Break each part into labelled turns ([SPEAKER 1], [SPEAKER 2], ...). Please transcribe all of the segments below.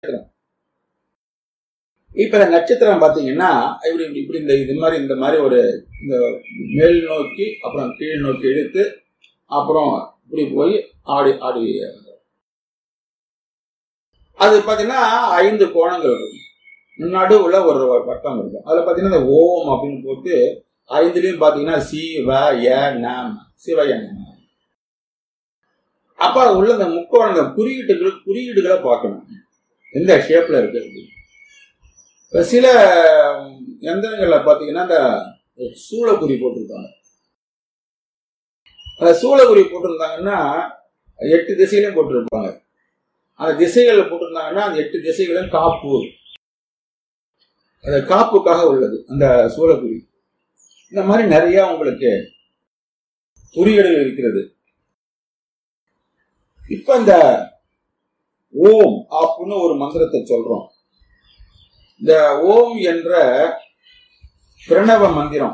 [SPEAKER 1] இப்ப இந்த நட்சத்திரம் பாத்தீங்கன்னா இப்படி இப்படி இந்த இது மாதிரி இந்த மாதிரி ஒரு இந்த மேல் நோக்கி அப்புறம் கீழ் நோக்கி இழுத்து அப்புறம் இப்படி போய் ஆடி ஆடி அது பாத்தீங்கன்னா ஐந்து கோணங்கள் இருக்கும் நடுவுல ஒரு வட்டம் இருக்கும் அதுல பாத்தீங்கன்னா இந்த ஓம் அப்படின்னு போட்டு ஐந்துலயும் பாத்தீங்கன்னா சி வ ய நாம் சிவய நம அப்ப அது உள்ள இந்த முக்கோணங்கள் குறியீடுகள் குறியீடுகளை பார்க்கணும் எந்த ஷேப்ல இருக்கு அப்படின்னு. இப்ப சில எந்திரங்கள்ல பாத்தீங்கன்னா இந்த சூளக்குறி போட்டிருப்பாங்க அந்த சூளக்குறி போட்டிருந்தாங்கன்னா எட்டு திசையிலும் போட்டிருப்பாங்க அந்த திசைகள் போட்டிருந்தாங்கன்னா அந்த எட்டு திசைகளும் காப்பு அது காப்புக்காக உள்ளது அந்த சூளக்குறி இந்த மாதிரி நிறைய உங்களுக்கு குறியீடுகள் இருக்கிறது இப்ப இந்த ஓம் அப்படின்னு ஒரு மந்திரத்தை சொல்றோம் இந்த ஓம் என்ற பிரணவ மந்திரம்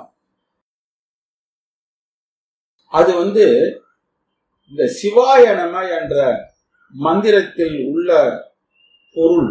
[SPEAKER 1] அது வந்து இந்த சிவாய நம என்ற மந்திரத்தில் உள்ள பொருள்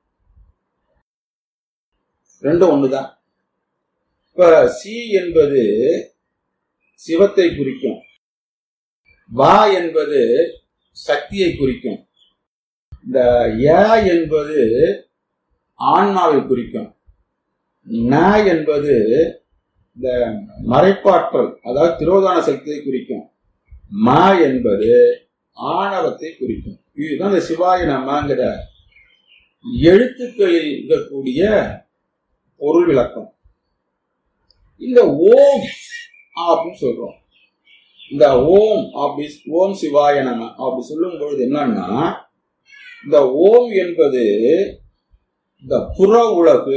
[SPEAKER 1] ரெண்டும் ஒண்ணுதான் இப்ப சி என்பது சிவத்தை குறிக்கும் வா என்பது சக்தியை குறிக்கும் இந்த ய என்பது ஆன்மாவை குறிக்கும் ந என்பது இந்த மறைப்பாற்றல் அதாவது திரோதான சக்தியை குறிக்கும் ம என்பது ஆணவத்தை குறிக்கும் இதுதான் இந்த சிவாய நமங்கிற எழுத்துக்களில் இருக்கக்கூடிய பொருள் விளக்கம் இந்த ஓம் அப்படின்னு சொல்றோம் இந்த ஓம் அப்படி ஓம் சிவாய நம அப்படி சொல்லும் பொழுது என்னன்னா இந்த ஓம் என்பது இந்த புற உலகு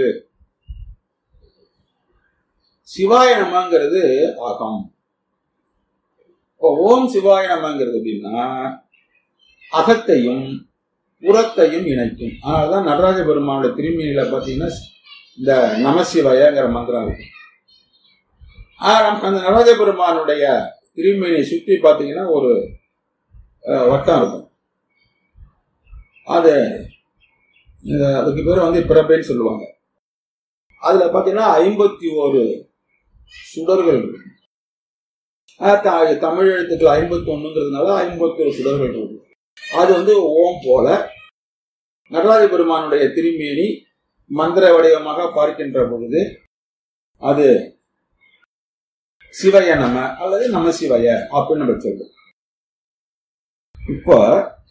[SPEAKER 1] சிவாய நமங்கிறது அகம் இப்போ ஓம் சிவாய நமங்கிறது அப்படின்னா அகத்தையும் புறத்தையும் இணைக்கும் அதனாலதான் நடராஜ பெருமானோட திருமணியில பாத்தீங்கன்னா இந்த நமசிவாயங்கிற மந்திரம் இருக்கு ஆஹ் நமக்கு அந்த நடராஜ பெருமானுடைய திருமணியை சுற்றி பார்த்தீங்கன்னா ஒரு அஹ், வட்டம் இருக்கும் அது அஹ், அதுக்கு பேர் வந்து பிறப்பேன்னு சொல்லுவாங்க அதுல பாத்தீங்கன்னா ஐம்பத்தி ஒரு சுடர்கள் இருக்கு ஆஹ், த- தமிழ் எழுத்துக்கள் ஐம்பத்தி ஒண்ணுங்கிறதுனால ஐம்பத்தி ஒரு சுடர்கள் இருக்கு அது வந்து ஓம் போல நடராஜ பெருமானுடைய திருமேனி மந்திர வடிவமாக பார்க்கின்ற பொழுது அது சிவய நம அல்லது நம சிவய அப்படின்னு நம்ம சொல்றோம் இப்போ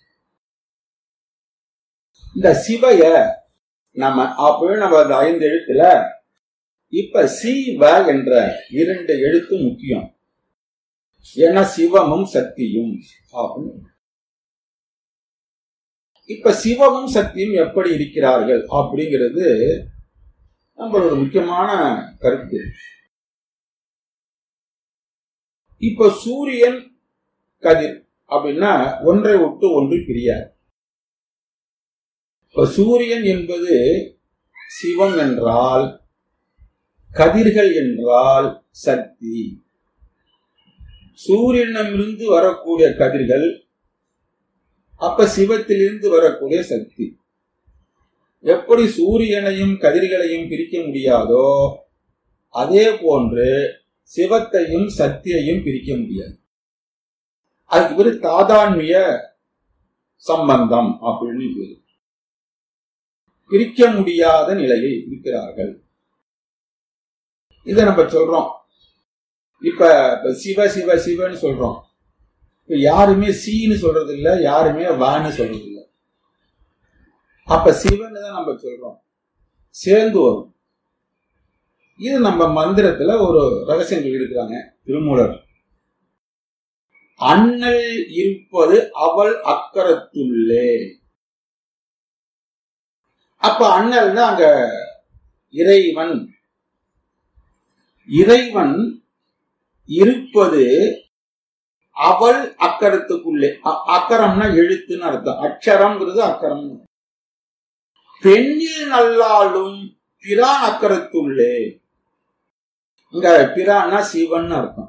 [SPEAKER 1] இந்த சிவய நம அப்படின்னு நம்ம அந்த ஐந்து எழுத்துல இப்ப சிவ என்ற இரண்டு எழுத்து முக்கியம் ஏன்னா சிவமும் சக்தியும் அப்படின்னு இப்ப சிவமும் சக்தியும் எப்படி இருக்கிறார்கள் அப்படிங்கிறது நம்மளோட முக்கியமான கருத்து இப்ப சூரியன் கதிர் அப்படின்னா ஒன்றை விட்டு ஒன்று பிரியாது இப்ப சூரியன் என்பது சிவம் என்றால் கதிர்கள் என்றால் சக்தி சூரியனிடமிருந்து வரக்கூடிய கதிர்கள் அப்ப சிவத்திலிருந்து வரக்கூடிய சக்தி எப்படி சூரியனையும் கதிர்களையும் பிரிக்க முடியாதோ அதே போன்று சிவத்தையும் சக்தியையும் பிரிக்க முடியாது அதுக்கு பேரு தாதான்மிய சம்பந்தம் அப்படின்னு பேரு பிரிக்க முடியாத நிலையில் இருக்கிறார்கள் இதை நம்ம சொல்றோம் இப்ப இப்ப சிவ சிவ சிவன்னு சொல்றோம் இப்ப யாருமே சீன்னு சொல்றது இல்ல யாருமே வான்னு சொல்றது இல்ல அப்ப சிவன் தான் நம்ம சொல்றோம் சேர்ந்து வரும் இது நம்ம மந்திரத்துல ஒரு ரகசியம் சொல்லியிருக்கிறாங்க திருமூலர் அண்ணல் இருப்பது அவள் அக்கரத்துள்ளே அப்ப அண்ணல்னா அங்க இறைவன் இறைவன் இருப்பது அவள் அக்கரத்துக்குள்ளே அ- அக்கரம்னா எழுத்துன்னு அர்த்தம் அக்ஷரம்ங்கிறது அக்கரம் பெண்ணில் நல்லாலும் பிரான் அக்கரத்துள்ளே இங்க பிரான்னா சிவன் அர்த்தம்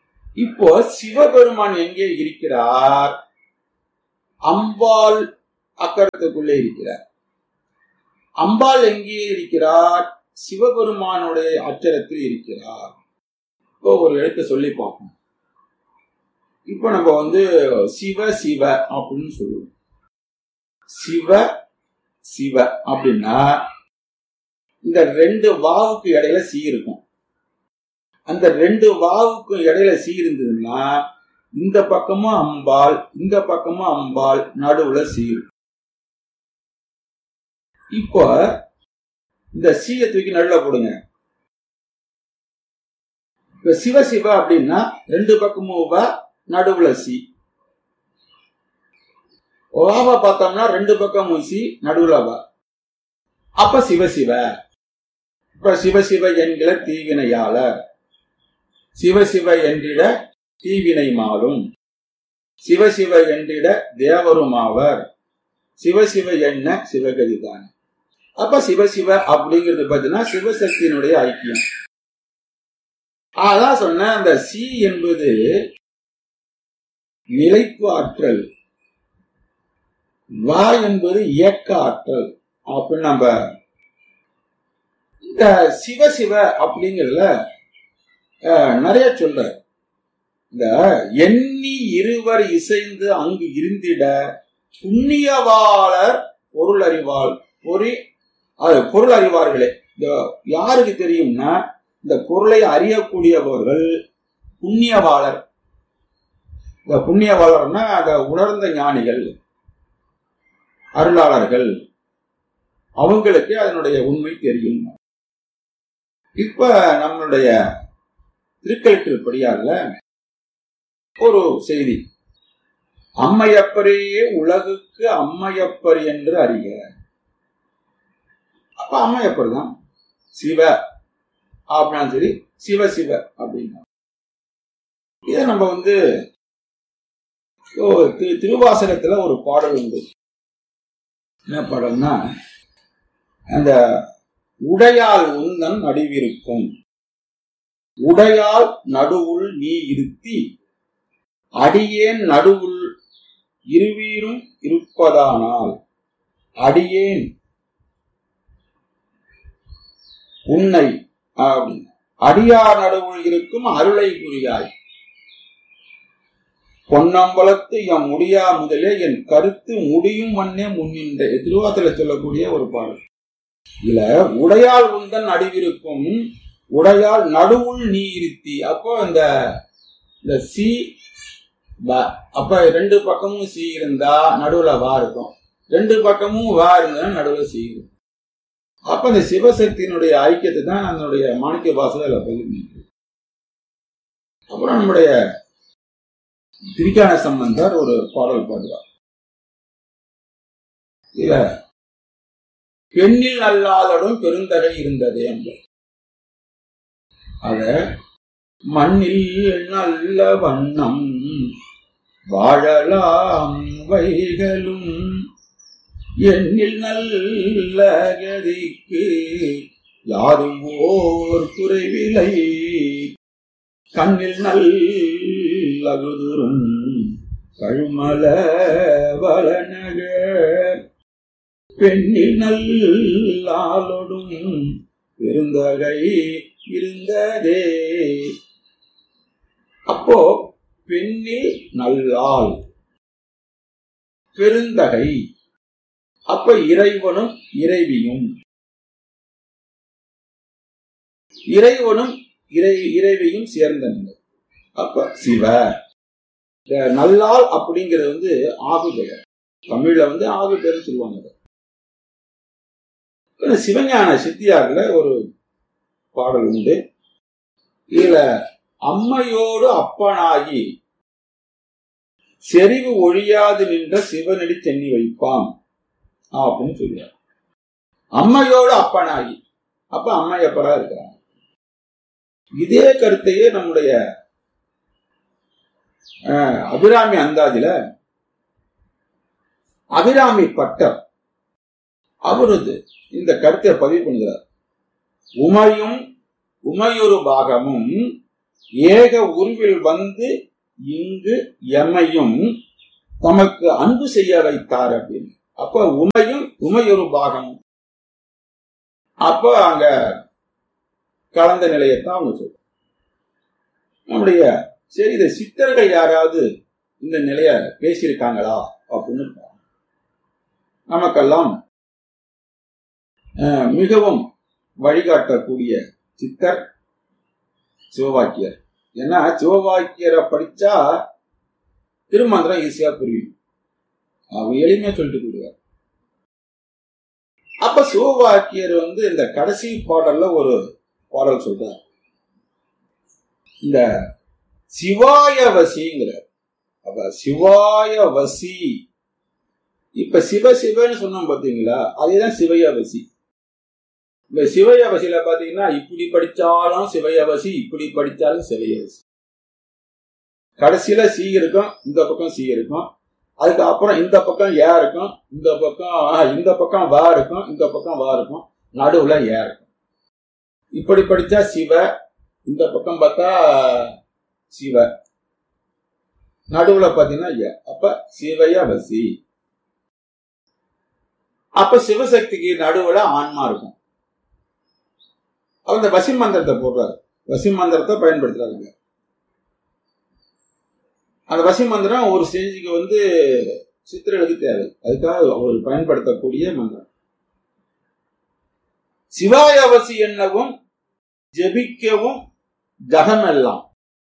[SPEAKER 1] இப்போ சிவபெருமான் எங்கே இருக்கிறார் அம்பாள் அக்கரத்துக்குள்ளே இருக்கிறார் அம்பாள் எங்கே இருக்கிறார் சிவபெருமானுடைய அச்சரத்தில் இருக்கிறார் இப்போ ஒரு எழுத்தை சொல்லி பார்ப்போம் இப்போ நம்ம வந்து சிவ சிவ அப்படின்னு சொல்லுவோம் சிவ சிவ அப்படின்னா இந்த ரெண்டு வாவுக்கு இடையில சி இருக்கும் அந்த ரெண்டு வாவுக்கு இடையில சி இருந்ததுன்னா இந்த பக்கமும் அம்பாள் இந்த பக்கமும் அம்பாள் நடுவுல சி இருக்கும் இப்போ இந்த சீயை தூக்கி நடுவுல போடுங்க இப்ப சிவ சிவ அப்படின்னா ரெண்டு பக்கமும் வ நடுவுல சி வாவ பார்த்தோம்னா ரெண்டு பக்கமும் சி நடுவுல வ அப்ப சிவ சிவ இப்ப சிவ சிவ என்கிற தீவினையாளர் சிவ சிவ என்றிட தீவினை மாலும் சிவ சிவ என்றிட தேவரும் ஆவர் சிவ சிவ என்ன சிவகதி தானே அப்ப சிவ சிவ அப்படிங்கிறது பார்த்தீங்கன்னா சிவசக்தியினுடைய ஐக்கியம் அதான் சொன்ன அந்த சி என்பது நிலைப்பு ஆற்றல் வா என்பது இயக்க ஆற்றல் அப்படின்னு நம்ம இந்த சிவ சிவ அப்படிங்கிறதுல அஹ், நிறைய சொல்ற இந்த எண்ணி இருவர் இசைந்து அங்கு இருந்திட புண்ணியவாளர் பொருள் அறிவாள் பொறி அது பொருள் அறிவார்களே இந்த யாருக்கு தெரியும்னா இந்த பொருளை அறியக்கூடியவர்கள் புண்ணியவாளர் இந்த புண்ணியவாளர்னா அந்த உணர்ந்த ஞானிகள் அருளாளர்கள் அவங்களுக்கு அதனுடைய உண்மை தெரியும் இப்ப நம்மளுடைய திருக்கழித்திருப்படியால ஒரு செய்தி அம்மையப்பரையே உலகுக்கு அம்மையப்பர் என்று அறிய அப்ப அம்மையப்பர் தான் சிவ அப்படின்னாலும் சரி சிவ சிவ அப்படின்னா இதை நம்ம வந்து ஓ, திரு- திருவாசகத்துல ஒரு பாடல் உண்டு என்ன பாடல்னா அந்த உடையால் உந்தன் நடுவிருக்கும் உடையால் நடுவுள் நீ இருத்தி அடியேன் நடுவுள் இருவீரும் இருப்பதானால் அடியேன் உன்னை அப்படின்னு. அடியார் நடுவுள் இருக்கும் அருளை புரியாய் பொன்னம்பலத்து என் முடியா முதலே என் கருத்து முடியும் வண்ணே முன்னின்ற திருவாத்துல சொல்லக்கூடிய ஒரு பாடல் இதுல உடையால் உந்தன் நடுவிருக்கும் உடையால் நடுவுள் நீ இருத்தி அப்போ இந்த இந்த சி வ அப்ப ரெண்டு பக்கமும் சி இருந்தா நடுவுல வா இருக்கும் ரெண்டு பக்கமும் வா இருந்தா நடுவுல சி இருக்கும் அப்ப இந்த சிவசக்தியினுடைய ஐக்கியத்தை தான் நம்மளுடைய மாணிக்க வாசல அதில் பதிவு பண்ணிருக்கு. அப்புறம் நம்முடைய திரிகான சம்பந்தர் ஒரு பாடல் பாடுவார் இதுல பெண்ணில் அல்லாதடும் பெருந்தகை இருந்ததே என்பது அத மண்ணில் நல்ல வண்ணம் வாழலாம் வைகளும் எண்ணில் நல்ல கதிக்கு யாரும் ஓர் குறைவிலை கண்ணில் நல்லகுதுரும் கழுமல வளநகர் பெண்ணில் நல்லாலொடும் பெருந்தகை இருந்ததே அப்போ பெண்ணில் நல்லால் பெருந்தகை அப்ப இறைவனும் இறைவியும் இறைவனும் இறை இறைவியும் சேர்ந்த நிலை அப்ப சிவ இந்த நல்லால் அப்படிங்கிறது வந்து ஆகு பெயர் தமிழ்ல வந்து ஆகு பெயர்னு சொல்லுவாங்க அதை. இப்ப சிவஞான சித்தியார்ல ஒரு பாடல் உண்டு இதுல அம்மையோடு அப்பனாகி செறிவு ஒழியாது நின்ற சிவனடி சென்னி வைப்பான் அப்படின்னு சொல்லுவார் அம்மையோடு அப்பனாகி அப்ப அம்மையப்பரா இருக்கிறாங்க இதே கருத்தையே நம்முடைய அஹ், அபிராமி அந்தாதில அபிராமி பட்டர் அவரது இந்த கருத்தை பதிவு பண்ணுகிறார் உமையும் உமையொரு பாகமும் ஏக உருவில் வந்து இங்கு எம்மையும் தமக்கு அன்பு செய்ய வைத்தார் அப்படின்னு அப்ப உமையும் உமையொரு பாகமும் அப்ப அங்க கலந்த நிலையத்தான் அவங்க சொல்றாங்க நம்முடைய சரி இந்த சித்தர்கள் யாராவது இந்த நிலைய பேசியிருக்காங்களா அப்படின்னு பாருங்க. நமக்கெல்லாம் அஹ், மிகவும் வழிகாட்டக்கூடிய சித்தர் சிவவாக்கியர் ஏன்னா சிவவாக்கியரை படிச்சா திருமந்திரம் ஈஸியா புரியும் அவர் எளிமையா சொல்லிட்டு போயிடுவார் அப்ப சிவவாக்கியர் வந்து இந்த கடைசி பாடல்ல ஒரு பாடல் சொல்றார் இந்த சிவாய வசிங்கிறார் அப்ப சிவாய வசி இப்ப சிவ சிவன்னு சொன்னோம் பாத்தீங்களா அதேதான் சிவயவசி இந்த சிவயவசியில பாத்தீங்கன்னா இப்படி படிச்சாலும் சிவயவசி இப்படி படிச்சாலும் சிவயவசி கடைசியில சி இருக்கும் இந்த பக்கம் சி இருக்கும் அதுக்கு அப்புறம் இந்த பக்கம் ஏ இருக்கும் இந்த பக்கம் ஆ, இந்த பக்கம் வா இருக்கும் இந்த பக்கம் வா இருக்கும் நடுவுல ஏ இருக்கும் இப்படி படிச்சா சிவ இந்த பக்கம் பார்த்தா சிவ நடுவுல பாத்தீங்கன்னா ஏ அப்ப சிவயவசி அப்ப சிவசக்திக்கு நடுவுல ஆன்மா இருக்கும் அவர் இந்த வசி மந்திரத்தை போடுறாரு வசி மந்திரத்தை பயன்படுத்துறாருங்க அந்த வசி மந்திரம் ஒரு ஸ்டேஜுக்கு வந்து சித்திரனுக்கு தேவை அதுக்காக அவர் பயன்படுத்தக்கூடிய மந்திரம் சிவாய அவசி என்னவும் ஜெபிக்கவும் ஜகமெல்லாம்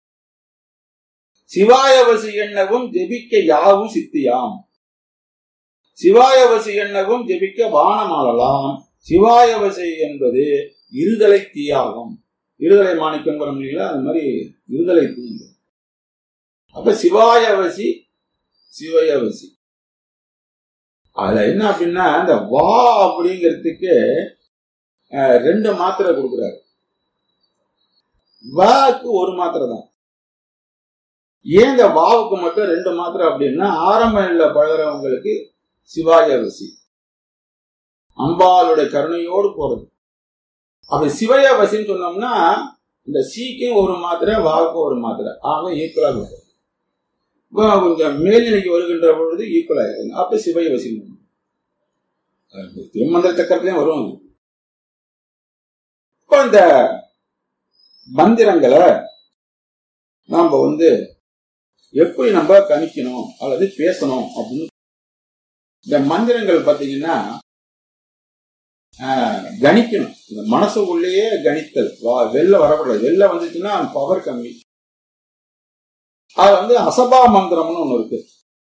[SPEAKER 1] சிவாயவசி என்னவும் ஜெபிக்க யாவும் சித்தியாம் சிவாயவசி என்னவும் ஜெபிக்க வானமாளலாம் சிவாயவசி என்பது இருதலை தீயாகும் இருதலை மாணிக்கங்கிறோம் இல்லைங்களா அது மாதிரி இருதலை தீங்க அப்ப சிவாயவசி சிவயவசி அதுல என்ன அப்படின்னா இந்த வா அப்படிங்கிறதுக்கு அஹ், ரெண்டு மாத்திரை கொடுக்குறாரு வாக்கு ஒரு மாத்திரை தான் ஏன் இந்த வாவுக்கு மட்டும் ரெண்டு மாத்திரை அப்படின்னா ஆரம்ப நிலையில பழகிறவங்களுக்கு சிவாயவசி அம்பாளுடைய கருணையோடு போறது அப்படி சிவயவசின்னு சொன்னோம்னா இந்த சீக்கும் ஒரு மாத்திரை வாவுக்கும் ஒரு மாத்திரை ஆக ஈக்குவலா இருக்கும் இப்போ கொஞ்சம் மேல்நிலைக்கு வருகின்ற பொழுது ஈக்குவலா இருக்கும் அப்ப சிவயவசி திருமந்திர சக்கரத்திலையும் வரும் அது. இப்போ இந்த மந்திரங்களை நாம வந்து எப்படி நம்ம கணிக்கணும் அல்லது பேசணும் அப்படின்னு இந்த மந்திரங்கள் பாத்தீங்கன்னா ஆஹ், கணிக்கணும் இந்த மனசுக்குள்ளேயே கணித்தல் வா- வெளில வரக்கூடாது வெளில வந்துச்சுன்னா பவர் கம்மி அது வந்து அசபா மந்திரம்னு ஒண்ணு இருக்கு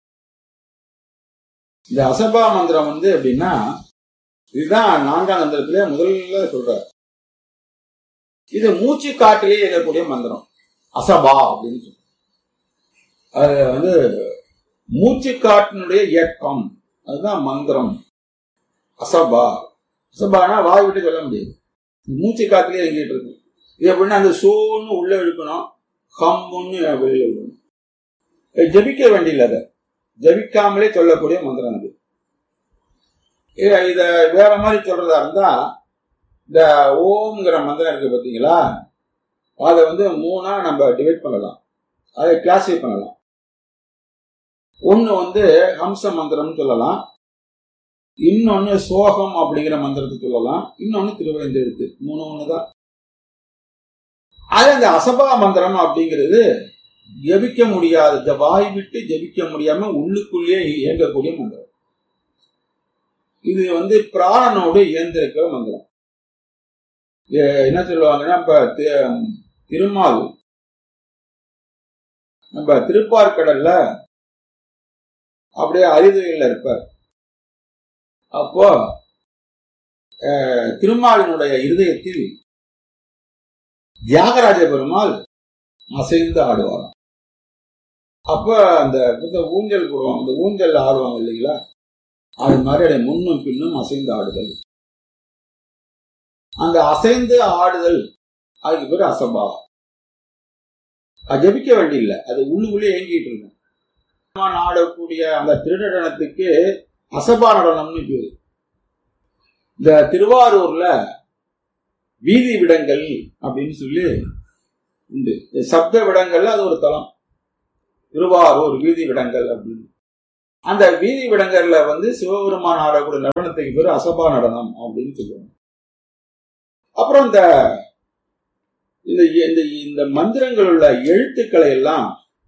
[SPEAKER 1] இந்த அசபா மந்திரம் வந்து எப்படின்னா இதுதான் நான்காம் மந்திரத்திலே முதல்ல சொல்றாரு இது மூச்சு காட்டிலே எழக்கூடிய மந்திரம் அசபா அப்படின்னு சொல்றாரு அது வந்து மூச்சு காட்டினுடைய இயக்கம் அதுதான் மந்திரம் அசபா அசபானா வாய் விட்டு சொல்ல முடியாது மூச்சு காத்திலே எங்கிட்டு இருக்கும் இது எப்படின்னா அந்த சோன்னு உள்ள இழுக்கணும் ஹம்முன்னு வெளியில விடணும் இது ஜபிக்க வேண்டியது அதை ஜபிக்காமலே சொல்லக்கூடிய மந்திரம் அது இத இத வேற மாதிரி சொல்றதா இருந்தா இந்த ஓம்ங்கிற மந்திரம் இருக்கு பாத்தீங்களா அதை வந்து மூணா நம்ம டிவைட் பண்ணலாம் அதை கிளாசிஃபை பண்ணலாம் ஒன்னு வந்து ஹம்ச மந்திரம்னு சொல்லலாம் இன்னொன்னு சோகம் அப்படிங்கிற மந்திரத்தை சொல்லலாம் இன்னொன்னு திருவேந்தெழுத்து மூணு ஒண்ணுதான் அது அந்த அசபா மந்திரம் அப்படிங்கிறது ஜெபிக்க முடியாத இந்த வாய் விட்டு ஜெபிக்க முடியாம உள்ளுக்குள்ளேயே இயங்கக்கூடிய மந்திரம் இது வந்து பிராணனோடு இயந்திருக்கிற மந்திரம் எ- என்ன சொல்லுவாங்கன்னா இப்ப தி- திருமால் நம்ம திருப்பார்கடல்ல அப்படியே அரிதுகையில் இருப்பார் அப்போ அஹ், திருமாலினுடைய இருதயத்தில் தியாகராஜ பெருமாள் அசைந்து ஆடுவாராம் அப்ப அந்த இந்த ஊஞ்சல் போடுவாங்க அந்த ஊஞ்சல் ஆடுவாங்க இல்லைங்களா அது மாதிரி அப்படியே முன்னும் பின்னும் அசைந்து ஆடுதல் அந்த அசைந்து ஆடுதல் அதுக்கு பேர் அசபா அது ஜபிக்க வேண்டியில்லை அது உள்ளுக்குள்ளே இயங்கிட்டு இருக்கும் ஆடக்கூடிய அந்த திருநடனத்துக்கு அசபா நடனம்னு பேரு இந்த திருவாரூர்ல வீதி விடங்கள் அப்படின்னு சொல்லி உண்டு இந்த சப்த விடங்கள்ல அது ஒரு தலம் திருவாரூர் வீதி விடங்கள் அப்படின்னு அந்த வீதி விடங்கர்ல வந்து சிவபெருமான் ஆடக்கூடிய நடனத்துக்கு பேர் அசபா நடனம் அப்படின்னு சொல்லுவாங்க அப்புறம் இந்த இந்த இந்த இந்த மந்திரங்கள் உள்ள எழுத்துக்களை எல்லாம்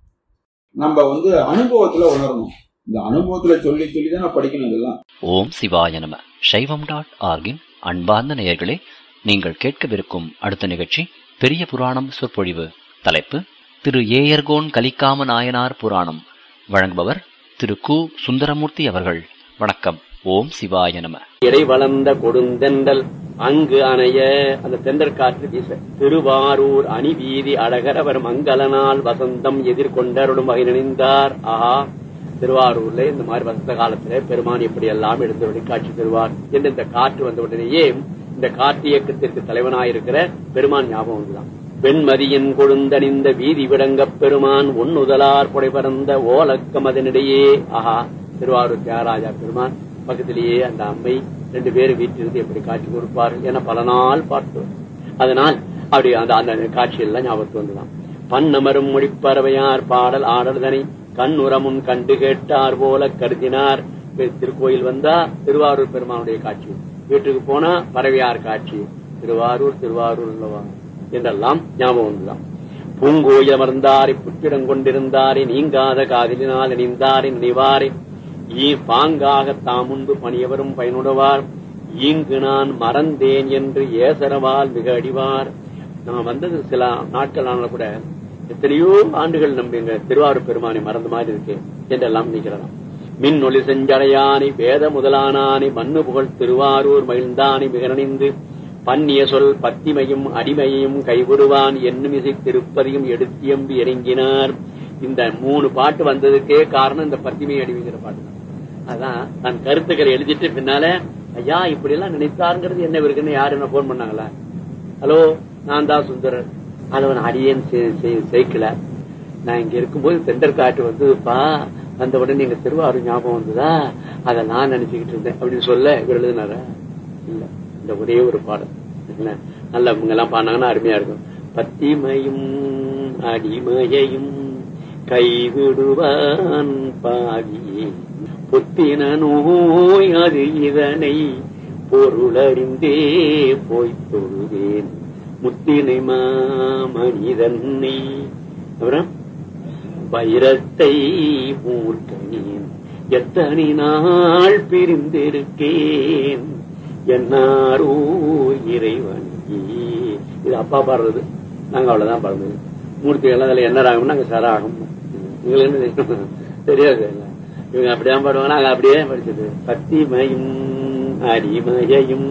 [SPEAKER 1] நம்ம வந்து அனுபவத்துல உணரணும் இந்த அனுபவத்துல சொல்லி சொல்லி தான் நான் படிக்கணும் இதெல்லாம்
[SPEAKER 2] ஓம் சிவாய நம சைவம் டாட் ஆர்கின் அன்பார்ந்த நேயர்களே நீங்கள் கேட்கவிருக்கும் அடுத்த நிகழ்ச்சி பெரிய புராணம் சொற்பொழிவு தலைப்பு திரு ஏயர்கோன் கலிக்காம நாயனார் புராணம் வழங்குபவர் திரு கு சுந்தரமூர்த்தி அவர்கள் வணக்கம் ஓம் சிவாய நம
[SPEAKER 3] இடை வளர்ந்த கொடுந்தெண்டல் அங்கு அணைய அந்த தென்றல் காற்று வீச திருவாரூர் அணி வீதி அழகரவர் மங்களனால் வசந்தம் எதிர்கொண்டருளும் வகை நினைந்தார் ஆஹா திருவாரூர்ல இந்த மாதிரி வசந்த காலத்துல பெருமான் எப்படி எல்லாம் எழுந்தவரை காட்சி தருவார் என்று இந்த காற்று வந்த உடனேயே இந்த காற்று இயக்கத்திற்கு தலைவனாயிருக்கிற பெருமான் ஞாபகம் வந்துதான் வெண்மதியின் கொழுந்தணிந்த வீதி விடங்கப் பெருமான் ஒன்னுதலார் புடை பறந்த ஓலக்கம் அதனிடையே ஆஹா திருவாரூர் தியாகராஜா பெருமான் பக்கத்திலேயே அந்த அம்மை ரெண்டு பேரும் வீட்டிலிருந்து எப்படி காட்சி கொடுப்பார்கள் என பல நாள் பார்த்தோம் அதனால் அப்படி அந்த அந்த காட்சியெல்லாம் ஞாபகத்து வந்துதான் பன்னமரும் மொழிப்பறவையார் பாடல் ஆடல்தனை கண்ணுரமுன் கண்டு கேட்டார் போல கருதினார் திருக்கோயில் வந்தா திருவாரூர் பெருமானுடைய காட்சி வீட்டுக்கு போனா பறவையார் காட்சி திருவாரூர் திருவாரூர் அல்லவா என்றெல்லாம் ஞாபகம் வந்துதான் பூங்கோயில் அமர்ந்தாரை புற்றிடம் கொண்டிருந்தாரை நீங்காத காதலினால் இணைந்தாரை நினைவாரை ஈ பாங்காக தாம் முன்பு பணியவரும் பயனுடவார் ஈங்கு நான் மறந்தேன் என்று ஏசரவால் மிக அடிவார் நான் வந்தது சில நாட்கள் ஆனாலும் கூட எத்தனையோ ஆண்டுகள் நம்ம எங்க திருவாரூர் பெருமானை மறந்த மாதிரி இருக்கு என்றெல்லாம் நினைக்கிறதாம் மின் ஒளி செஞ்சடையானை வேத முதலானானை மண்ணு புகழ் திருவாரூர் மகிழ்ந்தானை மிகரணிந்து பன்னிய சொல் பத்திமையும் அடிமையையும் கைவிடுவான் என்னும் இசை திருப்பதியும் எடுத்தியம்பி இறங்கினார் இந்த மூணு பாட்டு வந்ததுக்கே காரணம் இந்த பத்திமை அடிமைங்கிற பாட்டு தான் அதான் தன் கருத்துக்களை எழுதிட்டு பின்னால ஐயா இப்படி எல்லாம் நினைத்தாருங்கிறது என்ன இருக்குன்னு யாரு என்ன போன் பண்ணாங்களா ஹலோ நான் தான் சுந்தரர் அதவன் அடியேன் சேர்க்கல நான் இங்க இருக்கும்போது தெண்டர் காட்டு வந்ததுப்பா வந்த உடனே நீங்க திருவாரூர் ஞாபகம் வந்ததா அதை நான் நினைச்சுக்கிட்டு இருந்தேன் அப்படின்னு சொல்ல இவர் எழுதினாரா இல்ல இந்த ஒரே ஒரு பாடம் என்ன நல்ல இவங்க எல்லாம் பாடினாங்கன்னா அருமையா இருக்கும் பத்திமையும் அடிமையையும் கைவிடுவான் பாவி புத்தின நோய் அது இதனை பொருளறிந்தே போய் தொழுவேன் முத்தினை மாமனிதன்னை அப்புறம் வைரத்தை மூர்க்கனேன் எத்தனை நாள் பிரிந்திருக்கேன் என்னாரோ இறைவனி இது அப்பா பாடுறது நாங்க அவ்வளவுதான் பாடுறது மூர்த்தி எல்லாம் அதுல என்ன ராகம் நாங்க சராகம் எங்களுக்கு என்ன தெரியும்? தெரியாது இல்ல இவங்க அப்படிதான் பாடுவாங்க நாங்க அப்படியே படிச்சது பத்திமையும் அடிமையையும்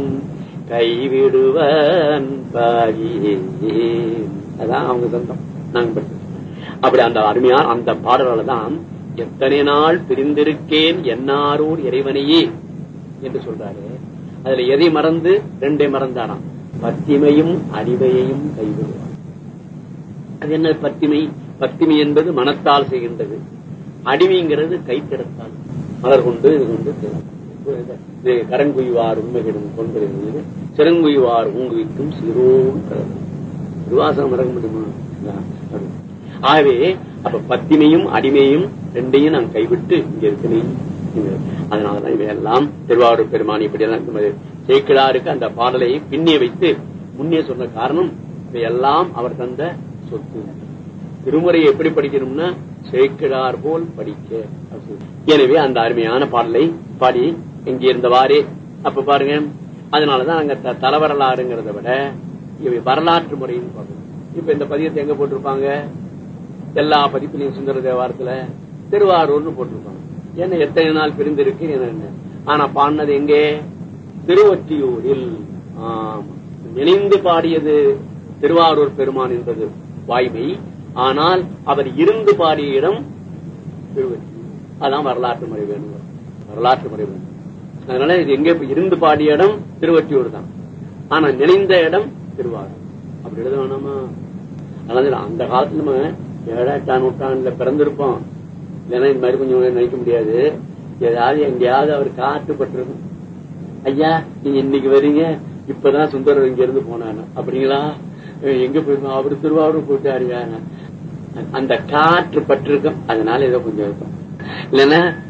[SPEAKER 3] கைவிடுவான் பாவியே அதான் அவங்க சொந்தம் நாங்க படிச்சது அப்படி அந்த அருமையான அந்த பாடலால தான் எத்தனை நாள் பிரிந்திருக்கேன் என்னாரூர் இறைவனையே என்று சொல்றாரு அதுல எதை மறந்து ரெண்டை மறந்தாராம் பத்திமையும் அடிமையையும் கைவிடுவான் அது என்ன பத்திமை பத்திமை என்பது மனத்தால் செய்கின்றது அடிமைங்கிறது கைத்திறத்தால் மலர் கொண்டு இது கொண்டு செய்யலாம். இது கரங்குய்வார் உண்மைகளும் கொண்டிருந்தது சிறங்குய்வார் ஊங்குவிக்கும் சிறோன் கடவுள் திருவாசனம் மறக்க முடியுமா அப்படி. ஆகவே அப்ப பத்திமையும் அடிமையும் ரெண்டையும் நான் கைவிட்டு இங்க இருக்கிறேன் அதனாலதான் இவையெல்லாம் திருவாரூர் பெருமானி இப்படியெல்லாம் சேக்கிழாருக்கு அந்த பாடலை பின்னே வைத்து முன்னே சொன்ன காரணம் இவையெல்லாம் அவர் தந்த சொத்து திருமுறையை எப்படி படிக்கணும்னா சேக்கிழார் போல் படிக்க அப்படின்னு. எனவே அந்த அருமையான பாடலை பாடி இங்கே இருந்தவாறே அப்ப பாருங்க அதனாலதான் அங்க த- தலவரலாறுங்கிறத விட இவை வரலாற்று முறைன்னு பாருங்க இப்ப இந்த பதியத்தை எங்க போட்டிருப்பாங்க எல்லா பதிப்புலையும் சுந்தர தேவாரத்துல திருவாரூர்னு போட்டிருப்பாங்க என்ன எத்தனை நாள் பிரிந்திருக்கு என்ன ஆனா பாடினது எங்கே திருவொற்றியூரில் ஆமா நினைந்து பாடியது திருவாரூர் பெருமான் என்பது வாய்மை ஆனால் அவர் இருந்து பாடிய இடம் திருவொற்றியூர் அதான் வரலாற்று முறை வேணும் வரலாற்று முறை வேணும் அதனால இது எங்க இருந்து பாடிய இடம் திருவொற்றியூர் தான் ஆனா நினைந்த இடம் திருவாரூர் அப்படி எழுத வேணாமா அதனால அந்த காலத்துல நம்ம ஏழாம் எட்டாம் நூற்றாண்டுல பிறந்திருப்போம் இல்லைன்னா இந்த மாதிரி கொஞ்சம் நினைக்க முடியாது ஏதாவது எங்கேயாவது அவர் காட்டுப்பட்டிருக்கும் ஐயா நீங்க இன்னைக்கு வரீங்க இப்பதான் சுந்தரர் இங்க இருந்து போனாரு அப்படிங்களா அஹ் எங்க போயிருக்கோம் அவர் திருவாரூர் போயிட்டாருயா அந்த காற்று பட்டிருக்கும் அதனால ஏதோ கொஞ்சம் இருக்கும் இல்லைன்னா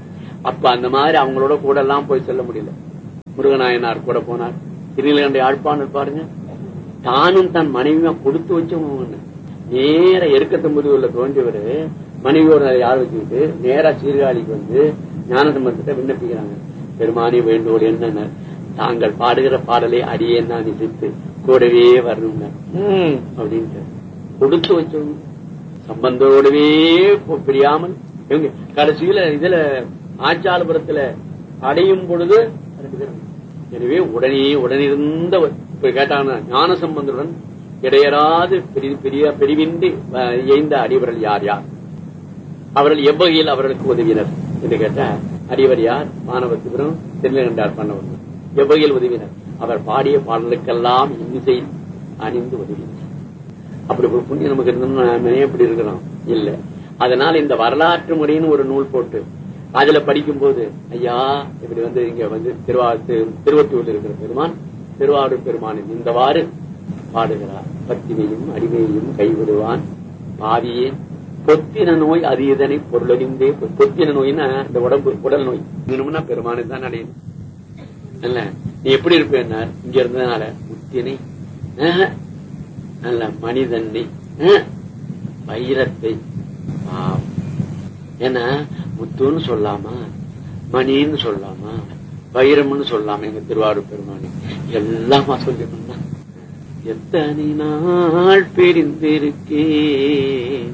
[SPEAKER 3] அப்ப அந்த மாதிரி அவங்களோட கூட எல்லாம் போய் செல்ல முடியல முருகநாயனார் கூட போனார் திருநீலகண்ட யாழ்ப்பாணர் பாருங்க தானும் தன் மனைவியா கொடுத்து வச்சவங்க நேர எருக்கத்தம்புதூர்ல தோன்றியவர் மனைவியோட யார் வச்சுக்கிட்டு நேரா சீர்காழிக்கு வந்து ஞானசம்பந்தத்தை விண்ணப்பிக்கிறாங்க பெருமானி வேண்டோடு என்ன தாங்கள் பாடுகிற பாடலை அடியேன் நான் இசைத்து கூடவே வரணுங்க ம் அப்படின்ட்டு கொடுத்து வச்சவங்க சம்பந்தோடவே போ- பிரியாமல் இவங்க கடைசியில இதுல ஆச்சாலபுரத்துல அடையும் பொழுது ரெண்டு பேரும். எனவே உடனே உடனிருந்தவர் இப்ப கேட்டாங்க ஞான சம்பந்தருடன் இடையராது பெரிய பெரிய பெரிவின்றி அஹ், எய்ந்த அடிவர்கள் யார் யார் அவர்கள் எவ்வகையில் அவர்களுக்கு உதவினர் என்று கேட்டா அடிவர் யார் மாணவத்திபுரம் திருநெகண்டார் பண்ணவர் எவ்வகையில் உதவினர் அவர் பாடிய பாடலுக்கெல்லாம் இன்னிசை அணிந்து உதவினர் அப்படி ஒரு புண்ணியம் நமக்கு இருந்தோம்னா நாம ஏன் இப்படி இருக்கிறோம் இல்ல அதனால இந்த வரலாற்று முறைன்னு ஒரு நூல் போட்டு அதுல படிக்கும் போது ஐயா இப்படி வந்து இங்க வந்து திருவா திரு- திருவொற்றியூர்ல இருக்கிற பெருமான் திருவாரூர் பெருமானின் இந்தவாறு பாடுகிறார் பத்திமையும் அடிமையையும் கைவிடுவான் பாவியே பொத்தின நோய் அது இதனை பொருளறிந்தே பொ- பொத்தின நோய்னா இந்த உடம்பு உடல் நோய் வேணும்னா பெருமானை தான் அடையணும் இல்ல நீ எப்படி இருப்பேன்னா இங்க இருந்ததுனால முத்தினை ஆஹ், நல்ல மனிதனை ஆஹ், வைரத்தை பாவம். ஏன்னா முத்துன்னு சொல்லாமா மணின்னு சொல்லாமா வைரம்னு சொல்லாம எங்க திருவாரூர் பெருமானி எல்லாமா சொல்லணும்னா எத்தனை நாள் பிரிந்திருக்கேன்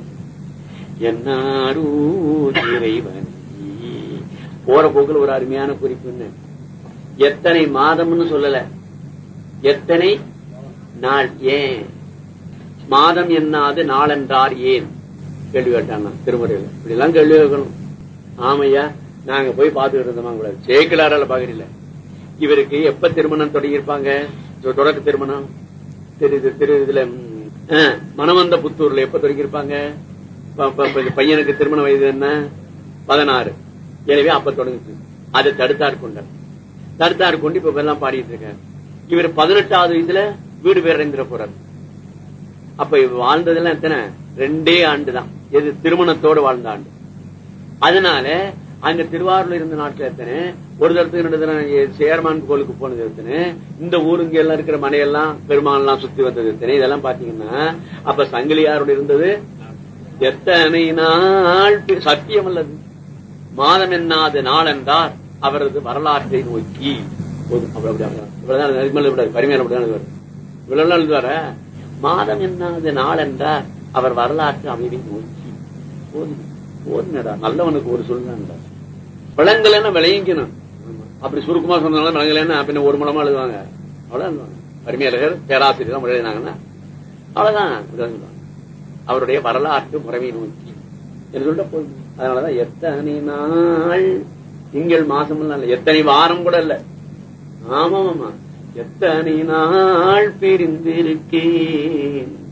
[SPEAKER 3] என்னாரூ இறைவனே போற போக்குல ஒரு அருமையான குறிப்புன்னு எத்தனை மாதம்னு சொல்லல எத்தனை நாள் ஏன் மாதம் என்னாது நாளென்றார் ஏன் கேள்வி கேட்டாங்க திருமுறையில இப்படி எல்லாம் கேள்வி கேட்கணும் ஆமையா நாங்க போய் பார்த்துக்கிட்டு இருந்தோமா கூடாது சேக்கிலாரால பாக்குறீங்கள இவருக்கு எப்ப திருமணம் தொடங்கியிருப்பாங்க தொ- தொடக்க திருமணம் திரு இது- திரு இதுல ம், ஆ, மணவந்த புத்தூர்ல எப்ப தொடங்கியிருப்பாங்க ப- ப- ப- பையனுக்கு திருமண வயது என்ன பதினாறு எனவே அப்ப தொடங்குச்சு அதை தடுத்தார் கொண்டார் தடுத்தார் கொண்டு இப்ப எல்லாம் பாடிட்டு இருக்காரு இவர் பதினெட்டாவது வயசுல வீடு பேர் அடைந்துட போறார் அப்ப இவர் வாழ்ந்ததெல்லாம் எத்தனை ரெண்டே ஆண்டு தான் எது திருமணத்தோடு வாழ்ந்த ஆண்டு அதனால அங்க திருவாரூர்ல இருந்த நாட்டுல எத்தனை ஒரு தடத்துக்கு ரெண்டு தடவை சேர்மான் கோயிலுக்கு போனது எத்தனை இந்த ஊருங்க எல்லாம் இருக்கிற மனையெல்லாம் பெருமாள் எல்லாம் சுத்தி வந்தது எத்தனை இதெல்லாம் பாத்தீங்கன்னா அப்ப சங்கிலியாரோட இருந்தது எத்தனை நாள் பி- சத்தியம் அல்லது மாதம் என்னாது நாள் என்றார் அவரது வரலாற்றை நோக்கி போதும் அப்படி அப்படி அப்படி. இவ்வளவுதான் அதுக்கு மேல விடாது பரிமையான அப்படிதான் எழுதுவார் இவ்வளவு நாள் எழுதுவார மாதம் என்னாது நாள் என்றார் அவர் வரலாற்று அமைவை நோக்கி போதும் போதுனடா நல்லவனுக்கு ஒரு சொல்லுடா விளங்கலன்னா விளையங்கணும் அப்படி சுருக்கமா சொன்னாலும் விளங்கலன்னா பின்ன ஒரு மூலமா எழுதுவாங்க அவ்வளவுதான் எழுதுவாங்க பரிமையாளர் பேராசிரியர் தான் எழுதினாங்கன்னா அவ்வளவுதான் இப்படிதான் சொல்லுவாங்க. அவருடைய வரலாற்று முறைமை நோக்கி என்று சொல்லிட்டு போதும் அதனாலதான் எத்தனை நாள் திங்கள் மாசம் இல்ல எத்தனை வாரம் கூட இல்ல ஆமா ஆமா எத்தனை நாள் பிரிந்திருக்கேன்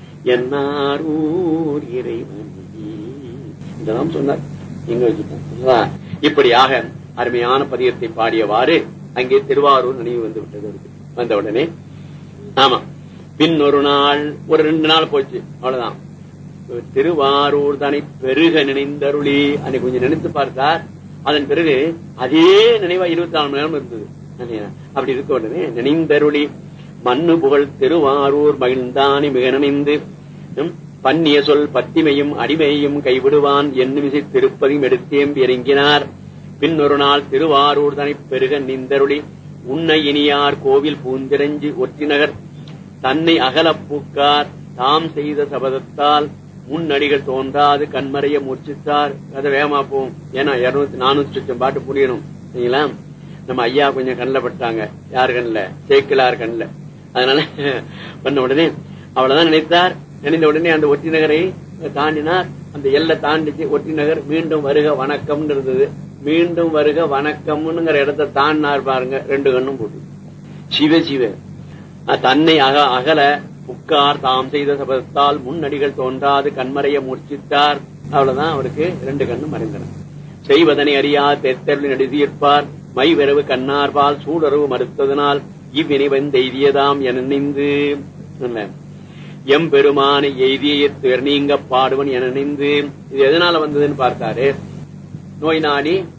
[SPEAKER 3] என்னாரூர் இறைவனே இதெல்லாம் சொன்னார் எங்க வச்சுட்டோம் அல்லவா? இப்படியாக அருமையான பதியத்தை பாடியவாறு அங்கே திருவாரூர் நினைவு வந்து விட்டது அவருக்கு. வந்த உடனே ஆமா பின் ஒரு நாள் ஒரு ரெண்டு நாள் போச்சு அவ்வளவுதான் திருவாரூர் தன்னை பெருக நினைந்தருளி அன்னைக்கு கொஞ்சம் நினைத்து பார்த்தார் அதன் பிறகு அதே நினைவா இருபத்தி நாலு மணி நேரம் இருந்தது இல்லையா? அப்படி இருக்க உடனே நினைந்தருளி மண்ணு புகழ் திருவாரூர் மகிழ்ந்தானி மிக நினைந்து ம், பன்னிய சொல் பத்திமையும் அடிமையும் கைவிடுவான் என்னுமிசை திருப்பதியும் எடுத்தேம்பி இறங்கினார் பின் ஒரு நாள் திருவாரூர் தனை பெருக நிந்தருளி உன்னை இனியார் கோவில் பூந்திரஞ்சி ஒற்றிநகர் தன்னை அகலப் பூக்கார் தாம் செய்த சபதத்தால் முன்னடிகள் தோன்றாது கண்மறைய முற்சித்தார் அதை வேகமா போகும் ஏன்னா இருநூத்தி நானூத்தி சுத்தம் பாட்டு புரியணும் சரிங்களா நம்ம ஐயா கொஞ்சம் கண்ணில் பட்டாங்க யார் கண்ணில் சேக்கிலார் கண்ணில் அதனால பண்ண உடனே அவ்வளவுதான் நினைத்தார் நினைந்த உடனே அந்த ஒற்றி நகரை தாண்டினார் அந்த எல்லை தாண்டிச்சு ஒற்றி நகர் மீண்டும் வருக வணக்கம்னு இருந்தது மீண்டும் வருக வணக்கம்னுங்கிற இடத்தை தாண்டினார் பாருங்க ரெண்டு கண்ணும் போட்டு சிவ சிவ அஹ் தன்னை அக அகல புக்கார் தாம் செய்த சபதத்தால் முன்னடிகள் தோன்றாது கண்மறைய முற்சித்தார் அவ்வளவுதான் அவருக்கு ரெண்டு கண்ணும் மறைந்தன செய்வதனை அறியா தெத்தருளி நடுதியிருப்பார் மை விரவு கண்ணார்பால் சூடரவு மறுத்ததனால் இவ்வினை வந்தெய்தியதாம் என நினைந்து இல்ல. எம்பெருமானை எய்திய துயர் நீங்க பாடுவன் என நினைந்து இது எதனால வந்ததுன்னு பார்த்தாரு நோய் நாடி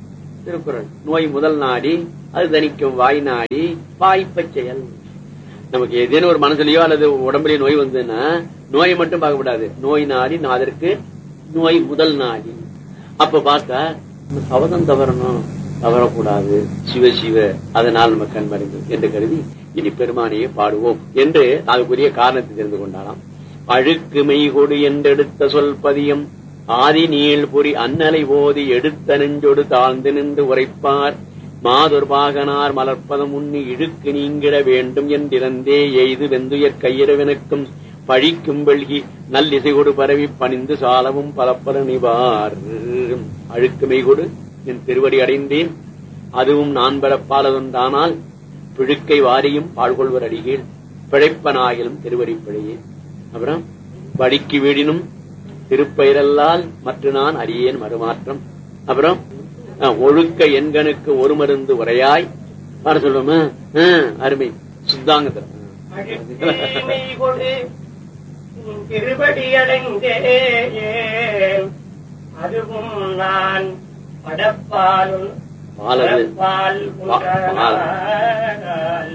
[SPEAKER 3] திருக்குறள் நோய் முதல் நாடி அது தணிக்கும் வாய் நாடி வாய்ப்பச் செயல் நமக்கு ஏதேனும் ஒரு மனசுலயோ அல்லது உடம்புலயோ நோய் வந்ததுன்னா நோயை மட்டும் பார்க்கக்கூடாது நோய் நாடி நான் அதற்கு நோய் முதல் நாடி அப்ப பார்த்தா நம்ம சபதம் தவறணும் தவறக்கூடாது சிவ சிவ அதனால் நம்ம கண்மறிந்து என்று கருதி இனி பெருமானையே பாடுவோம் என்று அதுக்குரிய காரணத்தை தெரிந்து கொண்டாராம் அழுக்கு மெய்கொடு என்றெடுத்த சொல் பதியம் ஆதி நீள் பொறி அன்னலை ஓதி எடுத்த நெஞ்சொடு தாழ்ந்து நின்று உரைப்பார் மாதுர்பாகனார் மலர்ப்பதம் உண்ணி இழுக்கு நீங்கிட வேண்டும் என்றிறந்தே எய்து வெந்துயர் கையிறவனுக்கும் பழிக்கும் வெள்கி நல்லிசைகொடு பரவி பணிந்து சாலவும் பலப்பர நிவார் அழுக்குமை கொடு என் திருவடி அடைந்தேன் அதுவும் நான் பெறப்பாலதுண்டானால் பிழுக்கை வாரியும் பாழ்கொள்வர் அடிகீழ் பிழைப்பனாகிலும் திருவடி பிழையே அப்புறம் வடிக்கு வீடினும் திருப்பெயரல்லால் மற்ற நான் அறியேன் மறுமாற்றம் அப்புறம் அஹ், ஒழுக்க எண்கணுக்கு ஒரு மருந்து உரையாய் பாட சொல்லுவோமா அஹ், அருமை சுத்தாங்கத்தில்
[SPEAKER 4] அழுத்தீமை கொடு உன் திருவடி அடைந்தேன் அதுவும் நான் படப்பாலும்
[SPEAKER 3] பாலது
[SPEAKER 4] படப்பால்
[SPEAKER 3] பா- பால்.
[SPEAKER 4] உண்டானால்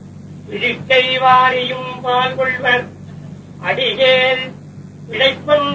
[SPEAKER 4] இழுக்கை வாரியும் பால் கொள்வர் அடிகேல் பிழைப்பன்